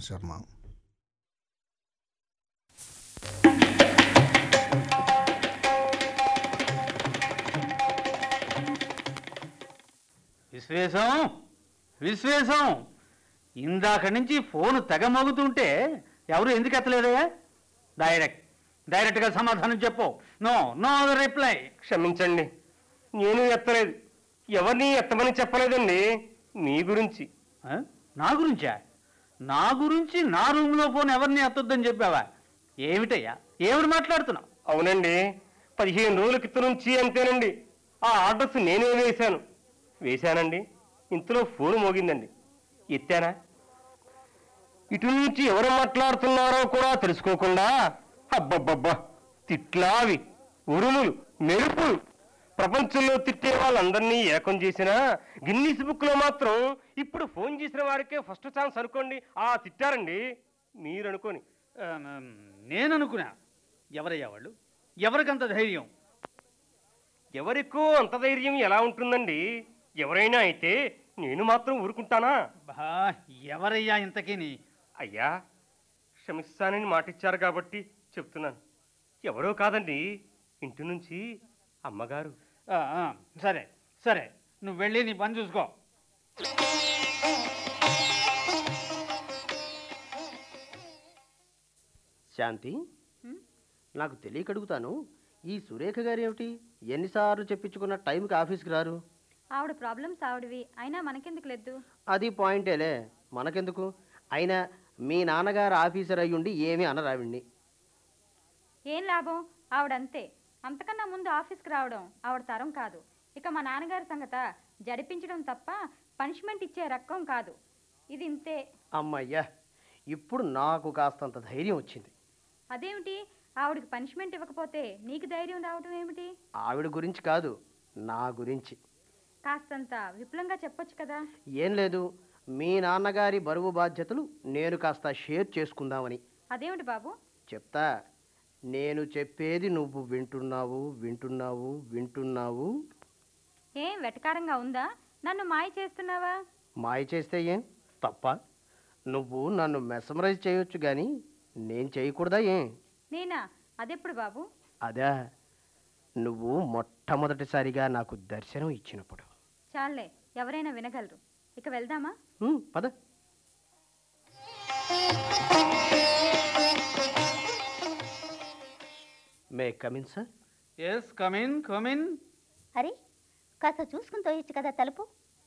శర్మ విశ్వేశం విశ్వేశం ఇందాక నుంచి ఫోన్ తెగ మోగుతుంటే ఎవరు ఎందుకు ఎత్తలేదయ్యా డైరెక్ట్ డైరెక్ట్గా సమాధానం చెప్పు నో నో రిప్లై క్షమించండి నేను ఎత్తలేదు ఎవరిని ఎత్తమని చెప్పలేదండి మీ గురించి నా గురించా నా గురించి నా రూమ్లో ఫోన్ ఎవరిని ఎత్తొద్దని చెప్పావా ఏమిటయ్యా ఏమిటి మాట్లాడుతున్నావు అవునండి పదిహేను రోజుల క్రితం నుంచి అంతేనండి ఆ ఆర్డర్స్ నేనే వేశాను వేశానండి ఇంతలో ఫోన్ మోగిందండి ఎత్తానా ఇటు నుంచి ఎవరు మాట్లాడుతున్నారో కూడా తెలుసుకోకుండా అబ్బబ్బబ్బా తిట్లావి ఉరుములు మెరుపులు ప్రపంచంలో తిట్టే వాళ్ళందరినీ ఏకం చేసినా గిన్నీస్ బుక్ లో మాత్రం ఇప్పుడు ఫోన్ చేసిన వారికే ఫస్ట్ ఛాన్స్ అనుకోండి ఆ తిట్టారండి మీరు అనుకోని ఆ, నేను అనుకున్నా ఎవరయ్యా వాళ్ళు ఎవరికంత ధైర్యం ఎవరికో అంత ధైర్యం ఎలా ఉంటుందండి ఎవరైనా అయితే నేను మాత్రం ఊరుకుంటానా బా ఎవరయ్యా ఇంతకీని అయ్యా క్షమిస్తానని మాటిచ్చారు కాబట్టి చెప్తున్నాను ఎవరో కాదండి ఇంటి నుంచి అమ్మగారు ఆ, ఆ, సరే సరే నువ్వు వెళ్ళి నీ పని చూసుకో శాంతి నాకు తెలియక అడుగుతాను ఈ సురేఖ గారు ఏమిటి ఎన్నిసార్లు చెప్పించుకున్న టైంకి ఆఫీస్కి రారు ఆవిడ ప్రాబ్లమ్స్ ఆవిడవి అయినా మనకెందుకు లేదు అది పాయింటేలే మనకెందుకు అయినా మీ నాన్నగారు ఆఫీసర్ అయ్యుండి ఏమీ అనరావిండి ఏం లాభం ఆవిడంతే అంతకన్నా ముందు ఆఫీస్కి రావడం ఆవిడ తరం కాదు ఇక మా నాన్నగారి సంగత జడిపించడం తప్ప పనిష్మెంట్ ఇచ్చే రకం కాదు ఇది ఇంతే అమ్మయ్యా ఇప్పుడు నాకు కాస్తంత ధైర్యం వచ్చింది అదేమిటి ఆవిడకి పనిష్మెంట్ ఇవ్వకపోతే నీకు ధైర్యం రావటం ఏమిటి ఆవిడ గురించి కాదు నా గురించి కాస్తంత విపులంగా చెప్పొచ్చు కదా ఏం లేదు మీ నాన్నగారి బరువు బాధ్యతలు నేను కాస్త షేర్ చేసుకుందామని అదేమిటి బాబు చెప్తా నేను చెప్పేది నువ్వు వింటున్నావు వింటున్నావు వింటున్నావు ఏం వెటకారంగా ఉందా నన్ను మాయ చేస్తున్నావా మాయ చేస్తే ఏం తప్ప నువ్వు నన్ను మెసమరైజ్ చేయొచ్చు కానీ నేను చేయకూడదా ఏం నేనా అదెప్పుడు బాబు అదా నువ్వు మొట్టమొదటిసారిగా నాకు దర్శనం ఇచ్చినప్పుడు చాలే ఎవరైనా వినగలరు ఇక వెళ్దామా ఉమ్, పద may come in sir yes come in come in అరే కాస్త చూసుకుని తోయొచ్చు కదా తలుపు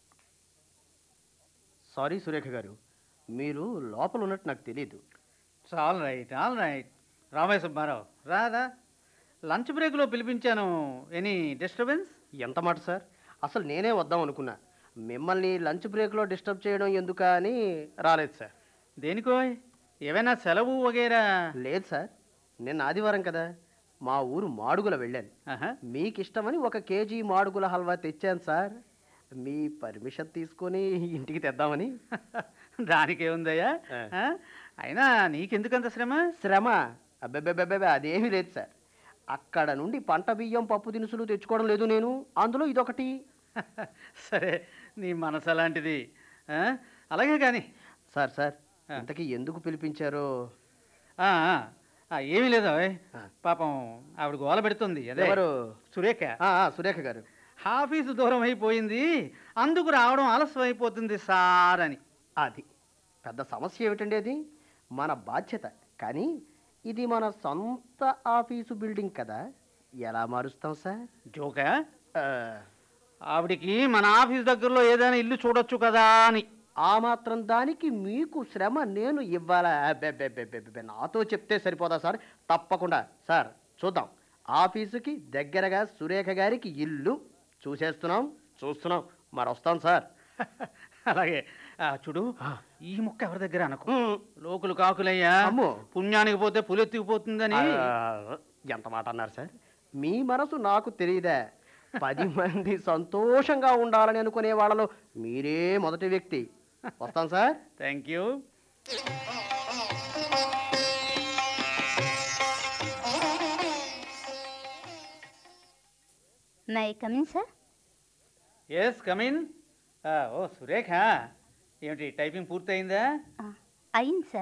సారీ సురేఖ గారు మీరు లోపల ఉన్నట్టు నాకు తెలియదు all right all right Ramayya Subbarao రా రా లంచ్ బ్రేక్లో పిలిపించాను ఎనీ డిస్టర్బెన్స్ ఎంత మాట సార్ అసలు నేనే వద్దాం అనుకున్నా మిమ్మల్ని లంచ్ బ్రేక్లో డిస్టర్బ్ చేయడం ఎందుకా అని రాలేదు సార్ దేనికో ఏమైనా సెలవు వగేరా లేదు సార్ నిన్న ఆదివారం కదా మా ఊరు మాడుగుల వెళ్ళాను ఆహా. మీకు ఇష్టమని ఒక కేజీ మాడుగుల హల్వా తెచ్చాను సార్ మీ పర్మిషన్ తీసుకొని ఇంటికి తెద్దామని దానికేముందయ్యా ఆ. ఆ? అయినా నీకెందుకంత శ్రమ శ్రమ అబ్బెబ్బెబ్బెబ్బె అదేమీ లేదు సార్ అక్కడ నుండి పంట బియ్యం పప్పు దినుసులు తెచ్చుకోవడం లేదు నేను అందులో ఇదొకటి సరే నీ మనసు అలాంటిది ఆ? అలాగే కానీ సార్ సార్ ఆ. ఇంతకీ ఎందుకు పిలిపించారో ఆ, ఆ. ఆ, ఏమీ లేదు ఓయ్. ఆ. పాపం ఆవిడ గోల పెడుతుంది అదే ఎవరు సురేఖ ఆ, ఆ, సురేఖ గారు ఆఫీసు దూరం అయిపోయింది అందుకు రావడం ఆలస్యం అయిపోతుంది సార్ అని అది పెద్ద సమస్య ఏమిటండి అది మన బాధ్యత కానీ ఇది మన సొంత ఆఫీసు బిల్డింగ్ కదా ఎలా మారుస్తాం సార్ జోకా ఆ, ఆవిడికి మన ఆఫీస్ దగ్గరలో ఏదైనా ఇల్లు చూడొచ్చు కదా అని ఆ మాత్రం దానికి మీకు శ్రమ నేను ఇవ్వాలా అబ్బెబ్బెబ్బెబ్బెబ్బె, నాతో చెప్తే సరిపోదా సార్ తప్పకుండా సార్ చూద్దాం ఆఫీసుకి దగ్గరగా సురేఖ గారికి ఇల్లు చూసేస్తున్నాం చూస్తున్నాం మరి వస్తాం సార్ అలాగే ఆ, చూడు ఈ ముక్క ఎవరి దగ్గర అనుకో ఉమ్, లోకులు కాకులయ్యా అమ్మో. పుణ్యానికి పోతే పులెత్తుకుపోతుందని ఆ, ఎంత మాట అన్నారు సార్ మీ మనసు నాకు తెలియదా పది మంది సంతోషంగా ఉండాలని అనుకునే వాళ్ళలో మీరే మొదటి వ్యక్తి వస్తాం sir thank you may come in sir yes come in ఓ సురేఖ ఏమిటి టైపింగ్ పూర్తయిందా అయింది సార్